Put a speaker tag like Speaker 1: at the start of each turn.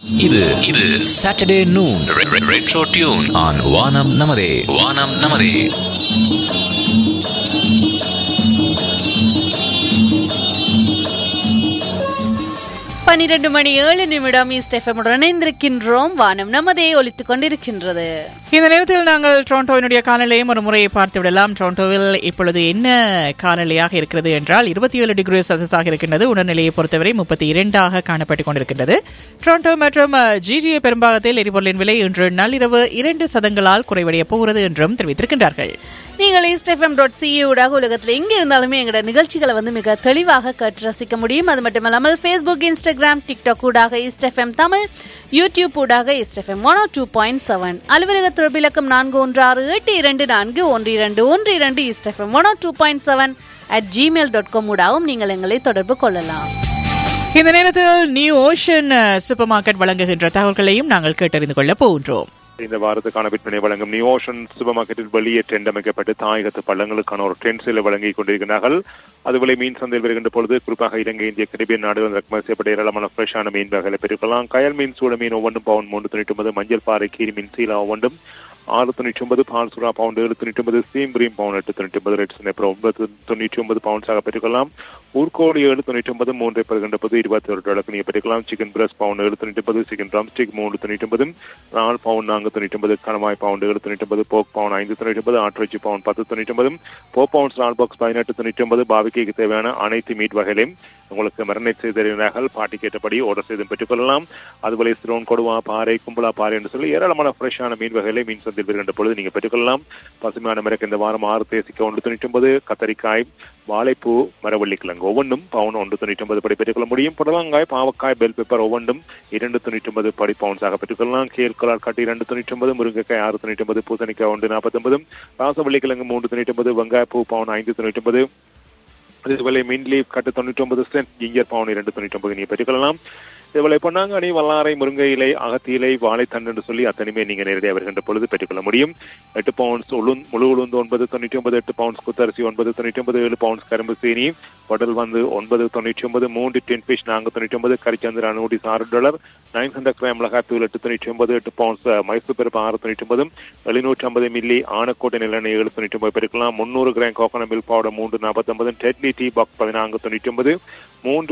Speaker 1: இது இது Saturday noon retro tune on வானம் நமதே வானம் நமதே
Speaker 2: பனிரெண்டு மணி ஏழு நிமிடம் ஈஸ்டெஃபமுடன் இணைந்திருக்கின்றோம் வானம் நமதே ஒலித்துக் கொண்டிருக்கின்றது
Speaker 3: இந்த நேரத்தில் நாங்கள் டொரண்டோவினுடைய காலநிலையும் ஒரு முறையை பார்த்து விடலாம் டொரண்டோவில் இப்பொழுது என்ன காலநிலையாக இருக்கிறது என்றால் இருபத்தி ஏழு டிகிரி செல்சியஸாக இருக்கின்றது உடல்நிலையை பொறுத்தவரை முப்பத்தி இரண்டாக காணப்பட்டுக் கொண்டிருக்கின்றது டொரண்டோ மற்றும் ஜிஜிஏ பெரும்பாகத்தில் எரிபொருளின் விலை இன்று நள்ளிரவு இரண்டு சதங்களால் குறைவடைய போகிறது என்றும் தெரிவித்திருக்கின்றார்கள்
Speaker 2: நீங்கள் ஈஸ்டெஃப்எம் டாட் சிஇ ஊடாக உலகத்தில் எங்க இருந்தாலுமே எங்களோட நிகழ்ச்சிகளை வந்து மிக தெளிவாக கேட்டு ரசிக்க முடியும் அது மட்டும் இல்லாமல் ஃபேஸ்புக் இன்ஸ்டாகிராம் டிக்டாக் ஊடாக ஈஸ்டெஃப்எம் தமிழ் யூடியூப் ஊடாக East FM one two point seven அலுவலக தொடர்பிலக்கம் நான்கு ஒன்று ஆறு எட்டு இரண்டு நான்கு ஒன்று இரண்டு ஒன்று இரண்டு East FM one two point seven at Gmail dot com ஊடாகவும் நீங்கள் எங்களை தொடர்பு கொள்ளலாம்
Speaker 3: இந்த நேரத்தில் நியூ ஓஷன் சூப்பர் மார்க்கெட் வழங்குகின்ற தகவல்களையும் நாங்கள் கேட்டறிந்து கொள்ளப் போகின்றோம்
Speaker 4: இந்த வாரத்துக்கான விற்பனை வழங்கும் நியூ ஓஷன் சூப்பர் மார்க்கெட்டில் வெளியே டென்ட் அமைக்கப்பட்டு தாயகத்து பள்ளங்களுக்கான ஒரு டென்ட் சேலை வழங்கி கொண்டிருக்கிறார்கள் அதுபோல மீன் சந்தையில் வருகின்ற பொழுது குறிப்பாக இலங்கை இந்திய கரிபியன் நாடுகள் இறக்குமதி செய்யப்பட்ட ஏராளமான ஃப்ரெஷ்ஷான மீன் வகைகளை பெற்றுக்கலாம் கயல் மீன் சூட மீன் ஒவ்வொன்றும் பவுன் மூன்று தொண்ணூற்றி ஒன்பது மஞ்சள் பாறை கீரி மீன் சீலா ஒவ்வொன்றும் ஆறு தொண்ணூற்றி ஒன்பது பால் சுறா பவுண்ட் ஏழு தொண்ணூற்றி ஒன்பது சீம்பிரியம் பவுன் எட்டு தொண்ணூற்றி ஒன்பது ரெட் அப்புறம் ஒன்பது தொண்ணூற்றி ஒன்பது பவுண்ட்ஸாக பெற்றுக்கொள்ளலாம் ஊர்கோடி ஏழு தொண்ணூற்றி ஒன்பது மூன்றை பெறுகின்ற போது இருபத்தி ஒரு டாலருக்கு நீங்கள் பெற்றுக்கலாம் சிக்கன் பிரஸ் பவுண்ட் ஏழு தொண்ணூற்றி ஒன்பது சிக்கன் ட்ரம் ஸ்டிக் மூன்று தொண்ணூற்றி ஒன்பது நாலு பவுண்ட் நான்கு தொண்ணூற்றி ஒன்பது கணவாய் பவுண்ட் ஏழு தொண்ணூற்றி ஒன்பது போக் பவுண்ட் ஐந்து தொண்ணூற்றி ஒன்பது ஆட்டிறைச்சி பவுண்ட் பத்து தொண்ணூற்றி ஒன்பது போ பவுண்ட்ஸ் நாலு பாக்ஸ் பதினெட்டு தொண்ணூற்றி ஒன்பது பாபிக்கு தேவையான அனைத்து மீட் வகைகளையும் உங்களுக்கு மரணேட் செய்து தருகிறார்கள் பாட்டி கேட்டபடி ஆர்டர் செய்து பெற்றுக்கொள்ளலாம் அதுபோல சிரோன் கொடுவா பாறை கும்பலா பாறை என்று சொல்லி ஏராளமான ஃப்ரெஷ்ஷான மீன் வகைகளை மீன் சந்தையில் வருகின்ற பொழுது நீங்கள் பெற்றுக்கொள்ளலாம் பசுமையான மரக்கு இந்த வாரம் ஆறு தேசிக்க ஒன்று தொண்ணூற்றி ஒன்பது கத்தரிக்காய் வாழைப்பூ மரவள்ளி கிழங்கு ஒவ்வொன்றும் பவுன் ஒன்று தொண்ணூற்றி ஒன்பது படி பெற்றுக்கொள்ள முடியும் புடலங்காய் பாவக்காய் பெல் பெப்பர் ஒவ்வொன்றும் இரண்டு தொண்ணூற்றி ஒன்பது படி பவுன்ஸாக பெற்றுக்கொள்ளலாம் கேல் கலார் கட்டி இரண்டு தொண்ணூற்றி ஒன்பது முருங்கைக்காய் ஆறு தொண்ணூற்றி ஒன்பது பூசணிக்காய் ஒன்று நாற்பத்தி ஒன்பது ராசவள்ளி கிழங்கு மூன்று தொண்ணூற்றி ஒன்பது வெங்காயப்பூ பவுன் ஐந்து தொண்ணூற்றி ஒன்பது இதுபோல மீன் லீவ் கட்டு தொண்ணூற்றி ஒன்பது சென்ட் ஜிஞ்சர் பவுன் இரண்டு தொண்ணூற்றி ஒன்பது நீங்கள் பெற்றுக்கொள்ளலாம் இதுபோல பொன்னாங்கனி வல்லாரை முருங்கை இலை அகத்தி இலை வாழைத்தண்டு என்று சொல்லி அத்தனையுமே நீங்க நேரடியாக வருகின்ற பொழுது பெற்றுக்கொள்ள முடியும் எட்டு பவுண்ட்ஸ் உளுந் முழு உளுந்து ஒன்பது தொண்ணூற்றி ஒன்பது எட்டு பவுண்ட்ஸ் குத்தரிசி ஒன்பது தொண்ணூற்றி ஒன்பது ஏழு பவுண்ட்ஸ் கரும்பு சீனி வடல் வந்து ஒன்பது தொண்ணூற்றி ஒன்பது மூன்று டென் ஃபிஷ் நான்கு தொண்ணூற்றி ஒன்பது கரிச்சந்திரா நூடிஸ் ஆறு டாலர் நைன் ஹண்ட்ரட் கிராம் மிளகாய் தூள் எட்டு தொண்ணூற்றி ஒன்பது எட்டு பவுண்ட்ஸ் மைசூர் பருப்பு ஆறு தொண்ணூற்றி ஒன்பது எழுநூற்றி ஐம்பது மில்லி ஆனக்கோட்டை நிலெண்ணெய் ஏழு தொண்ணூற்றி ஒன்பது பெருக்கலாம் முன்னூறு கிராம் கோகனட் மில்க் பவுடர் மூன்று நாற்பத்தி ஒன்பது டெட்லி டீ பாக்ஸ் பதினான்கு தொண்ணூற்றி ஒன்பது மூன்று